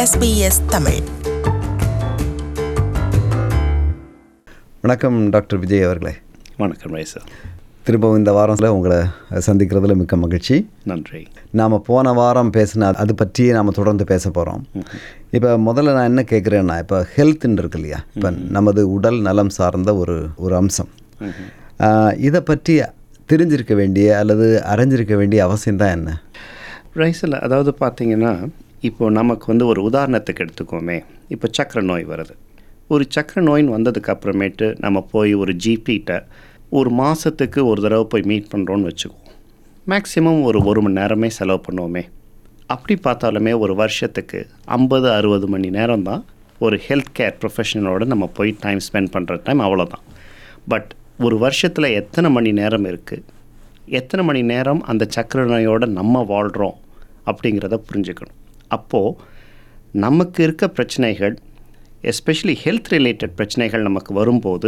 SBS Tamil வணக்கம் doctor Vijay அவர்களே வணக்கம் ரைசா திரும்பவும் இந்த வாரத்தில் உங்களை சந்திக்கிறதுல மிக்க மகிழ்ச்சி நன்றி நாம் போன வாரம் பேசின அது பற்றியே நாம் தொடர்ந்து பேச போகிறோம் இப்போ முதல்ல நான் என்ன கேட்குறேன்னா இப்போ ஹெல்த்ன்னு இருக்கு இல்லையா இப்போ நமது உடல் நலம் சார்ந்த ஒரு ஒரு அம்சம் ஆஹ், இதை பற்றி தெரிஞ்சிருக்க வேண்டிய அல்லது அறிஞ்சிருக்க வேண்டிய அவசியம் தான் என்ன ரைஸில் அதாவது பார்த்தீங்கன்னா இப்போ நமக்கு வந்து ஒரு உதாரணத்துக்கு எடுத்துக்கோமே இப்போ சக்கரை நோய் வருது ஒரு சக்கரை நோயின்னு வந்ததுக்கு அப்புறமேட்டு நம்ம போய் ஒரு ஜிபிகிட்ட ஒரு மாதத்துக்கு ஒரு தடவை போய் மீட் பண்ணுறோன்னு வச்சுக்குவோம் மேக்ஸிமம் ஒரு ஒரு மணி நேரமே செலவு பண்ணுவோமே அப்படி பார்த்தாலுமே ஒரு வருஷத்துக்கு ஐம்பது அறுபது மணி நேரம் தான் ஒரு ஹெல்த் கேர் ப்ரொஃபஷனலோட நம்ம போய் டைம் ஸ்பெண்ட் பண்ணுற டைம் அவ்வளோதான் பட் ஒரு வருஷத்தில் எத்தனை மணி நேரம் இருக்குது எத்தனை மணி நேரம் அந்த சக்கரை நோயோட நம்ம வாழ்கிறோம் அப்படிங்கிறத புரிஞ்சுக்கணும் அப்போது நமக்கு இருக்க பிரச்சனைகள் எஸ்பெஷலி ஹெல்த் ரிலேட்டட் பிரச்சனைகள் நமக்கு வரும்போது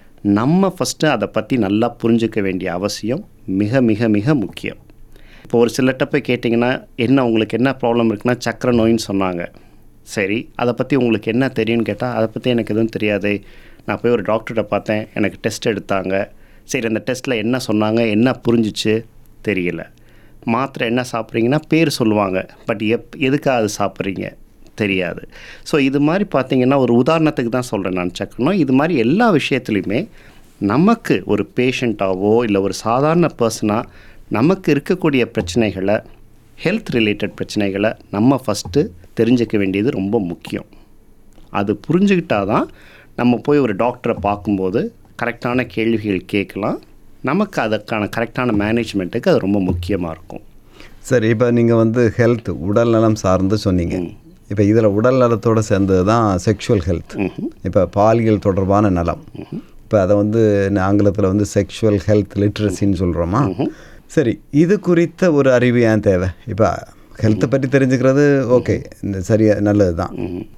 நம்ம ஃபஸ்ட்டு அதை பற்றி நல்லா புரிஞ்சுக்க வேண்டிய அவசியம் மிக மிக மிக முக்கியம் இப்போ ஒரு சிலர்கிட்ட போய் கேட்டிங்கன்னா என்ன உங்களுக்கு என்ன ப்ராப்ளம் இருக்குன்னா சக்கரை நோயின்னு சொன்னாங்க சரி அதை பற்றி உங்களுக்கு என்ன தெரியும்னு கேட்டால் அதை பற்றி எனக்கு எதுவும் தெரியாது நான் போய் ஒரு டாக்டர்கிட்ட பார்த்தேன் எனக்கு டெஸ்ட் எடுத்தாங்க சரி அந்த டெஸ்ட்டில் என்ன சொன்னாங்க என்ன புரிஞ்சிச்சு தெரியல மாத்திரை என்ன சாப்பிட்றீங்கன்னா பேர் சொல்லுவாங்க பட் எப் எதுக்காக அது சாப்பிட்றீங்க தெரியாது ஸோ இது மாதிரி பார்த்தீங்கன்னா ஒரு உதாரணத்துக்கு தான் சொல்கிறேன் நான் சக்கரணும் இது மாதிரி எல்லா விஷயத்துலையுமே நமக்கு ஒரு பேஷண்ட்டாவோ இல்லை ஒரு சாதாரண பர்சனாக நமக்கு இருக்கக்கூடிய பிரச்சனைகளை ஹெல்த் ரிலேட்டட் பிரச்சனைகளை நம்ம ஃபஸ்ட்டு தெரிஞ்சுக்க வேண்டியது ரொம்ப முக்கியம் அது புரிஞ்சுக்கிட்டா தான் நம்ம போய் ஒரு டாக்டரை பார்க்கும்போது கரெக்டான கேள்விகள் கேட்கலாம் நமக்கு அதற்கான கரெக்டான மேனேஜ்மெண்ட்டுக்கு அது ரொம்ப முக்கியமாக இருக்கும் சரி இப்போ நீங்கள் வந்து ஹெல்த் உடல் நலம் சார்ந்து சொன்னீங்க இப்போ இதில் உடல் நலத்தோடு சேர்ந்தது தான் செக்ஷுவல் ஹெல்த் இப்போ பாலியல் தொடர்பான நலம் இப்போ அதை வந்து ஆங்கிலத்தில் வந்து செக்ஷுவல் ஹெல்த் லிட்ரஸின்னு சொல்கிறோமா சரி இது குறித்த ஒரு அறிவு ஏன் தேவை இப்போ ஹெல்த்தை பற்றி தெரிஞ்சுக்கிறது ஓகே இந்த சரியா நல்லது தான்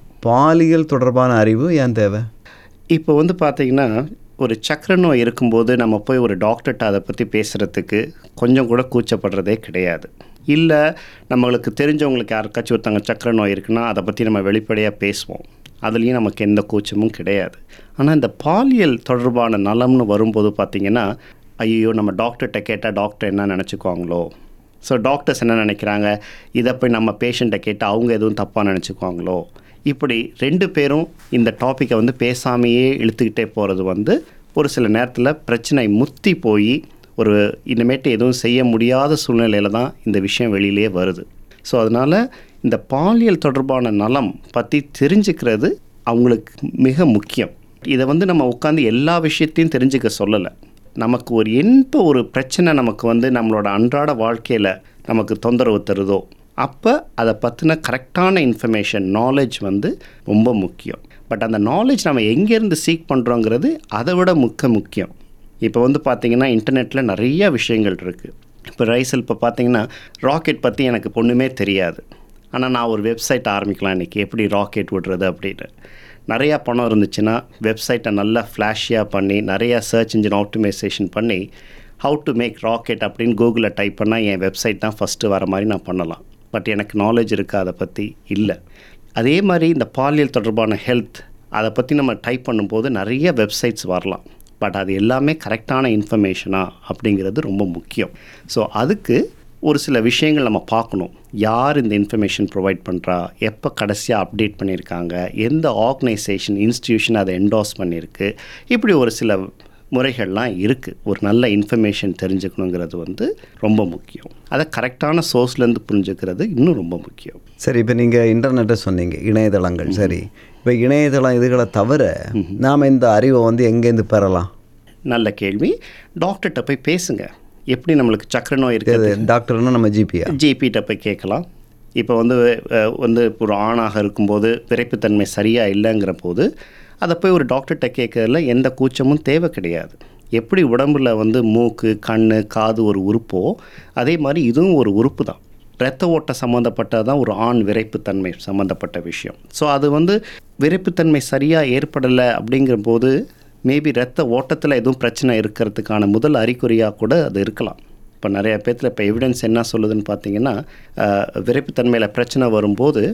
பாலியல் தொடர்பான அறிவு ஏன் தேவை இப்போ வந்து பார்த்தீங்கன்னா ஒரு சக்கரை நோய் இருக்கும்போது நம்ம போய் ஒரு டாக்டர்கிட்ட அதை பற்றி பேசுகிறதுக்கு கொஞ்சம் கூட கூச்சப்படுறதே கிடையாது இல்லை நம்மளுக்கு தெரிஞ்சவங்களுக்கு யாருக்காச்சும் ஒருத்தங்க சக்கரை நோய் இருக்குன்னா அதை பற்றி நம்ம வெளிப்படையாக பேசுவோம் அதுலேயும் நமக்கு எந்த கூச்சமும் கிடையாது ஆனால் இந்த பாலியல் தொடர்பான நலம்னு வரும்போது பார்த்திங்கன்னா ஐயோ நம்ம டாக்டர்கிட்ட கேட்டால் டாக்டர் என்ன நினச்சிக்குவாங்களோ ஸோ டாக்டர்ஸ் என்ன நினைக்கிறாங்க இதை போய் நம்ம பேஷண்ட்டை கேட்டால் அவங்க எதுவும் தப்பாக நினச்சிக்குவாங்களோ இப்படி ரெண்டு பேரும் இந்த டாப்பிக்கை வந்து பேசாமையே இழுத்துக்கிட்டே போகிறது வந்து ஒரு சில நேரத்தில் பிரச்சனை முத்தி போய் ஒரு இனிமேட்டு எதுவும் செய்ய முடியாத சூழ்நிலையில் தான் இந்த விஷயம் வெளியிலே வருது ஸோ அதனால் இந்த பாலியல் தொடர்பான நலம் பற்றி தெரிஞ்சுக்கிறது அவங்களுக்கு மிக முக்கியம் இதை வந்து நம்ம உட்காந்து எல்லா விஷயத்தையும் தெரிஞ்சுக்க சொல்லலை நமக்கு ஒரு என்ப ஒரு பிரச்சனை நமக்கு வந்து நம்மளோட அன்றாட வாழ்க்கையில் நமக்கு தொந்தரவு தருதோ அப்போ அதை பற்றின கரெக்டான இன்ஃபர்மேஷன் நாலேஜ் வந்து ரொம்ப முக்கியம் பட் அந்த நாலேஜ் நம்ம எங்கேருந்து சீக் பண்ணுறோங்கிறது அதை விட முக்க முக்கியம் இப்போ வந்து பார்த்திங்கன்னா இன்டர்நெட்டில் நிறைய விஷயங்கள் இருக்குது இப்போ ரைசல் இப்போ பார்த்தீங்கன்னா ராக்கெட் பற்றி எனக்கு ஒன்றுமே தெரியாது ஆனால் நான் ஒரு வெப்சைட் ஆரம்பிக்கலாம் இன்றைக்கி எப்படி ராக்கெட் விடுறது அப்படின்னு நிறையா பணம் இருந்துச்சுன்னா வெப்சைட்டை நல்லா ஃப்ளாஷியாக பண்ணி நிறையா சர்ச் இன்ஜின் ஆப்டிமைசேஷன் பண்ணி ஹவு டு மேக் ராக்கெட் அப்படின்னு கூகுளில் டைப் பண்ணால் என் வெப்சைட் தான் ஃபஸ்ட்டு வர மாதிரி நான் பண்ணலாம் பட் எனக்கு நாலேஜ் இருக்கா அதை பற்றி இல்லை அதே மாதிரி இந்த பாலியல் தொடர்பான ஹெல்த் அதை பற்றி நம்ம டைப் பண்ணும்போது நிறைய வெப்சைட்ஸ் வரலாம் பட் அது எல்லாமே கரெக்டான இன்ஃபர்மேஷனா அப்படிங்கிறது ரொம்ப முக்கியம் ஸோ அதுக்கு ஒரு சில விஷயங்கள் நம்ம பார்க்கணும் யார் இந்த இன்ஃபர்மேஷன் ப்ரொவைட் பண்ணுறா எப்போ கடைசியாக அப்டேட் பண்ணியிருக்காங்க எந்த ஆர்கனைசேஷன் இன்ஸ்டியூஷன் அதை என்டாஸ் பண்ணியிருக்கு இப்படி ஒரு சில முறைகள்லாம் இருக்குது ஒரு நல்ல இன்ஃபர்மேஷன் தெரிஞ்சுக்கணுங்கிறது வந்து ரொம்ப முக்கியம் அதை கரெக்டான சோர்ஸ்லேருந்து புரிஞ்சுக்கிறது இன்னும் ரொம்ப முக்கியம் சரி இப்போ நீங்கள் இன்டர்நெட்டை சொன்னீங்க இணையதளங்கள் சரி இப்போ இணையதளம் இதுகளை தவிர நாம் இந்த அறிவை வந்து எங்கேருந்து பெறலாம் நல்ல கேள்வி டாக்டர்கிட்ட போய் பேசுங்க எப்படி நம்மளுக்கு சக்கரை நோய் இருக்குது இது டாக்டர்னா நம்ம ஜிபியா ஜிபிகிட்ட போய் கேட்கலாம் இப்போ வந்து அஹ், வந்து ஒரு ஆணாக இருக்கும்போது பிறப்புத்தன்மை சரியாக இல்லைங்கிற போது அதை போய் ஒரு டாக்டர்கிட்ட கேட்கறதுல எந்த கூச்சமும் தேவை கிடையாது எப்படி உடம்புல வந்து மூக்கு கண் காது ஒரு உறுப்போ அதே மாதிரி இதுவும் ஒரு உறுப்பு தான் இரத்த ஓட்ட சம்மந்தப்பட்டது தான் ஒரு ஆண் விரைப்புத்தன்மை சம்மந்தப்பட்ட விஷயம் ஸோ அது வந்து விரைப்புத்தன்மை சரியாக ஏற்படலை அப்படிங்கிற போது மேபி ரத்த ஓட்டத்தில் எதுவும் பிரச்சனை இருக்கிறதுக்கான முதல் அறிகுறியாக கூட அது இருக்கலாம் இப்போ நிறைய பேர்த்தில் இப்போ எவிடன்ஸ் என்ன சொல்லுதுன்னு பார்த்தீங்கன்னா அஹ், விரைப்புத்தன்மையில் பிரச்சனை வரும்போது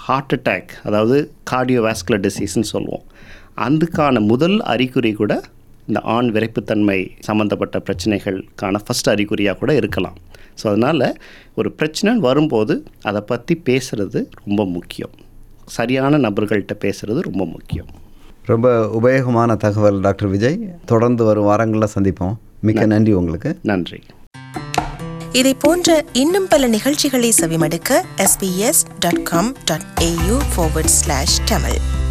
ஹார்ட் அட்டாக் அதாவது கார்டியோவாஸ்குலர் டிசீஸ்னு சொல்லுவோம் அதுக்கான முதல் அறிகுறி கூட இந்த ஆண் விரைப்புத்தன்மை சம்மந்தப்பட்ட பிரச்சனைகளுக்கான ஃபஸ்ட் அறிகுறியாக கூட இருக்கலாம் ஸோ அதனால் ஒரு பிரச்சனை வரும்போது அதை பற்றி பேசுகிறது ரொம்ப முக்கியம் சரியான நபர்கள்ட்ட பேசுகிறது ரொம்ப முக்கியம் ரொம்ப உபயோகமான தகவல் டாக்டர் விஜய் தொடர்ந்து வரும் வாரங்களில் சந்திப்போம் மிக்க நன்றி உங்களுக்கு நன்றி இதை போன்ற இன்னும் பல நிகழ்ச்சிகளை செவிமடுக்க sbs.com.au forward slash tamil